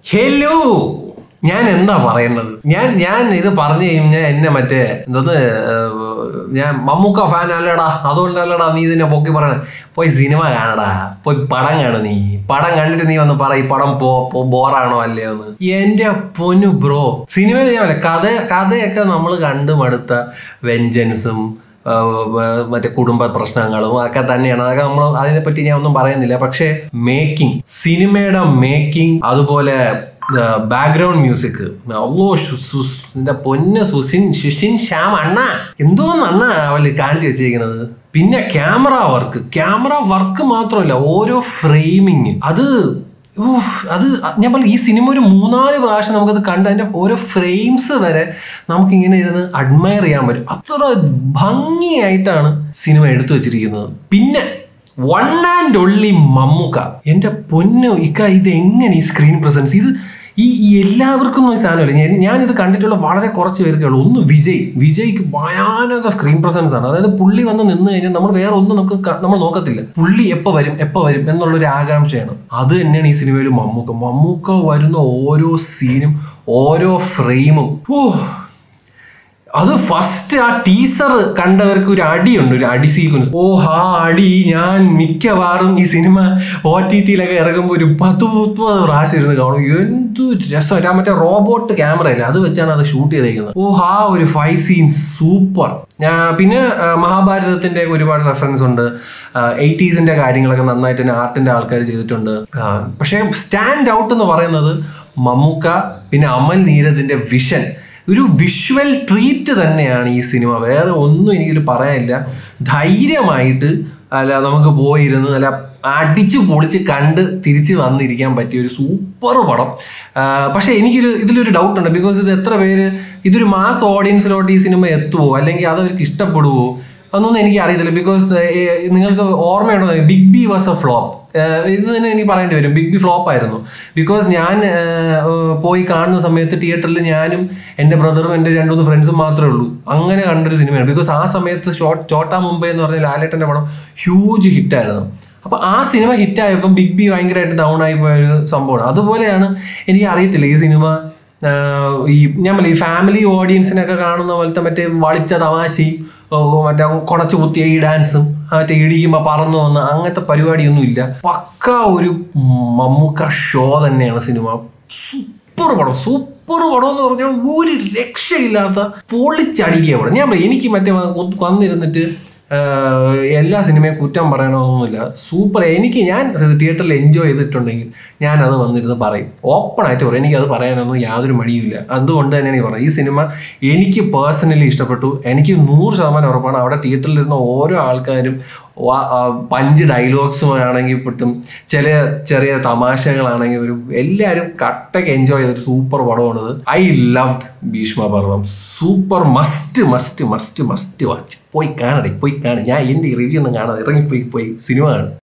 hello ഞാൻ എന്താ പറയുന്നത് ഞാൻ ഞാൻ ഇത് പറഞ്ഞു കഴിഞ്ഞാൽ എന്നെ മറ്റേ എന്തോന്ന് ഏഹ്, ഞാൻ മമ്മൂക്ക ഫാൻ അല്ലടാ അതുകൊണ്ടല്ലടാ നീ ഇതിനെ പൊക്കി പറയണ പോയി സിനിമ കാണടാ പോയി പടം കാണു നീ പടം കണ്ടിട്ട് നീ വന്ന് പറ ഈ പടം പോ പോ- ബോറാണോ അല്ലയോ എന്ന് എന്റെ പൊന്നു ബ്രോ സിനിമയിൽ ഞാൻ പറയാം കഥ കഥയൊക്കെ നമ്മൾ കണ്ടു മടുത്ത വെഞ്ചൻസും മറ്റേ കുടുംബ പ്രശ്നങ്ങളും ഒക്കെ തന്നെയാണ് അതൊക്കെ നമ്മൾ അതിനെപ്പറ്റി ഞാൻ ഒന്നും പറയുന്നില്ല പക്ഷേ മേക്കിംഗ് സിനിമയുടെ മേക്കിംഗ് അതുപോലെ ബാക്ക്ഗ്രൗണ്ട് മ്യൂസിക് അല്ലോ എന്റെ പൊന്ന് സുസിൻ സുഷിൻ ശ്യാം അണ്ണ എന്തോന്ന് അണ്ണ അവല് കാണിച്ചു വെച്ചിരിക്കുന്നത് പിന്നെ ക്യാമറ വർക്ക് ക്യാമറ വർക്ക് മാത്രമല്ല ഓരോ ഫ്രെയിമിങ് അത് ഊഫ്, അത് ഞാൻ പറഞ്ഞു ഈ സിനിമ ഒരു മൂന്നാല് പ്രാവശ്യം നമുക്കത് കണ്ട് അതിന്റെ ഓരോ ഫ്രെയിംസ് വരെ നമുക്ക് ഇങ്ങനെ ഇരുന്ന് അഡ്മയർ ചെയ്യാൻ പറ്റും അത്ര ഭംഗിയായിട്ടാണ് സിനിമ എടുത്തു വെച്ചിരിക്കുന്നത് പിന്നെ വൺ ആൻഡ് ഒൺലി മമ്മൂക്ക എന്റെ പൊന്നു ഇക്ക ഇത് എങ്ങനെ ഈ സ്ക്രീൻ പ്രസൻസ് ഇത് ഈ ഈ എല്ലാവർക്കും ഒന്നും ഈ സാധനമില്ല ഞാൻ ഞാനിത് കണ്ടിട്ടുള്ള വളരെ കുറച്ച് പേർക്കേ ഉള്ളൂ ഒന്ന് വിജയ് വിജയ്ക്ക് ഭയാനക സ്ക്രീൻ പ്രസൻസ് ആണ് അതായത് പുള്ളി വന്ന് നിന്ന് കഴിഞ്ഞാൽ നമ്മൾ വേറെ ഒന്നും നമുക്ക് ക- നമ്മൾ നോക്കത്തില്ല പുള്ളി എപ്പോൾ വരും എപ്പോൾ വരും എന്നുള്ളൊരു ആകാംക്ഷയാണ് അത് തന്നെയാണ് ഈ സിനിമയിൽ മമ്മൂക്ക മമ്മൂക്ക വരുന്ന ഓരോ സീനും ഓരോ ഫ്രെയിമും ഓ അത് ഫസ്റ്റ് ആ ടീസർ കണ്ടവർക്ക് ഒരു അടിയുണ്ട് ഒരു അടി സീക്വൻസ് ഓ ആ അടി ഞാൻ മിക്കവാറും ഈ സിനിമ ഒ ടി ടിയിലൊക്കെ ഇറങ്ങുമ്പോൾ ഒരു പത്ത് മുപ്പത് പ്രാവശ്യം ഇരുന്ന് കാണും എന്തു രസം ആ മറ്റേ റോബോട്ട് ക്യാമറ ഇല്ല അത് വെച്ചാണ് അത് ഷൂട്ട് ചെയ്തേക്കുന്നത് ഓ ആ ഒരു ഫൈറ്റ് സീൻ സൂപ്പർ പിന്നെ ആ, മഹാഭാരതത്തിന്റെ ഒരുപാട് റെഫറൻസ് ഉണ്ട് എയ്റ്റീസിന്റെ കാര്യങ്ങളൊക്കെ നന്നായിട്ട് തന്നെ ആർട്ടിന്റെ ആൾക്കാർ ചെയ്തിട്ടുണ്ട് ആ, പക്ഷേ സ്റ്റാൻഡ് ഔട്ട് എന്ന് പറയുന്നത് മമ്മൂക്ക പിന്നെ അമൽ നീരദിന്റെ വിഷൻ ഒരു വിഷ്വൽ ട്രീറ്റ് തന്നെയാണ് ഈ സിനിമ വേറെ ഒന്നും എനിക്കിൽ പറയാനില്ല ധൈര്യമായിട്ട് അല്ല നമുക്ക് പോയിരുന്ന് നല്ല അടിച്ച് പൊളിച്ച് കണ്ട് തിരിച്ച് വന്നിരിക്കാൻ പറ്റിയ ഒരു സൂപ്പർ പടം ആ, പക്ഷേ എനിക്കൊരു ഇതിലൊരു ഡൗട്ട് ഉണ്ട് ബിക്കോസ് ഇത് എത്ര പേര് ഇതൊരു മാസ് ഓഡിയൻസിലോട്ട് ഈ സിനിമ എത്തുവോ അല്ലെങ്കിൽ അത് അവർക്ക് ഇഷ്ടപ്പെടുവോ അതൊന്നും എനിക്ക് അറിയത്തില്ല ബിക്കോസ് നിങ്ങൾക്ക് ഓർമ്മയുണ്ടോ Big B was a flop ഇത് തന്നെ എനിക്ക് പറയേണ്ടി വരും ബിഗ് ബി ഫ്ലോപ്പ് ആയിരുന്നു ബിക്കോസ് ഞാൻ ഏഹ്, ഏഹ്, പോയി കാണുന്ന സമയത്ത് തിയേറ്ററിൽ ഞാനും എൻ്റെ ബ്രദറും എൻ്റെ രണ്ടു മൂന്ന് ഫ്രണ്ട്സും മാത്രമേ ഉള്ളൂ അങ്ങനെ കണ്ടൊരു സിനിമയാണ് ബിക്കോസ് ആ സമയത്ത് ഷോട്ട് ചോട്ടാ മുംബൈ എന്ന് പറഞ്ഞ ലാലേട്ടൻ്റെ പടം ഹ്യൂജ് ഹിറ്റായിരുന്നു അപ്പൊ ആ സിനിമ ഹിറ്റായപ്പം ബിഗ് ബി ഭയങ്കരമായിട്ട് ഡൗൺ ആയി പോയ ഒരു സംഭവമാണ് അതുപോലെയാണ് എനിക്ക് അറിയത്തില്ല ഈ സിനിമ ആഹ് ഈ ഞാൻ പറയും ഈ ഫാമിലി ഓഡിയൻസിനൊക്കെ കാണുന്ന പോലത്തെ മറ്റേ വളിച്ച തമാശയും ഓ, മറ്റേ കുണച്ചു കുത്തിയ ഈ ഡാൻസും മറ്റേ ഇടിക്കുമ്പോൾ പറന്നു വന്ന അങ്ങനത്തെ പരിപാടിയൊന്നും ഇല്ല പക്ക ഒരു മമ്മൂക്ക ഷോ തന്നെയാണ് സിനിമ സൂപ്പർ പടം സൂപ്പർ പടം എന്ന് പറഞ്ഞാൽ ഒരു രക്ഷയില്ലാത്ത പൊളിച്ചടിക്കുക പടം ഞാൻ പറയും എനിക്ക് മറ്റേ വ- വന്നിരുന്നിട്ട് ആഹ് എല്ലാ സിനിമയും കുറ്റം പറയണമെന്നൊന്നുമില്ല സൂപ്പർ എനിക്ക് ഞാൻ തിയേറ്ററിൽ എൻജോയ് ചെയ്തിട്ടുണ്ടെങ്കിൽ ഞാൻ അത് വന്നിരുന്ന് പറയും ഓപ്പൺ ആയിട്ട് പറയും എനിക്ക് അത് പറയാനൊന്നും യാതൊരു മടിയുമില്ല അതുകൊണ്ട് തന്നെയാണ് ഈ പറയുന്നത് ഈ സിനിമ എനിക്ക് പേഴ്സണലി ഇഷ്ടപ്പെട്ടു എനിക്ക് നൂറ് ശതമാനം ഉറപ്പാണ് അവിടെ തിയേറ്ററിൽ ഇരുന്ന ഓരോ ആൾക്കാരും വാ- ആ പഞ്ച് ഡയലോഗ്സും ആണെങ്കിൽ പെട്ടും ചില ചെറിയ തമാശകളാണെങ്കിൽ ഒരു എല്ലാവരും കട്ടയ്ക്ക് എൻജോയ് ചെയ്തൊരു സൂപ്പർ പടമാണത് I loved Bheeshma Parvam super must must must must watch പോയി കാണടേ പോയി കാണും ഞാൻ എൻ്റെ റിവ്യൂ ഒന്നും കാണാതെ ഇറങ്ങിപ്പോയി പോയി സിനിമ കാണും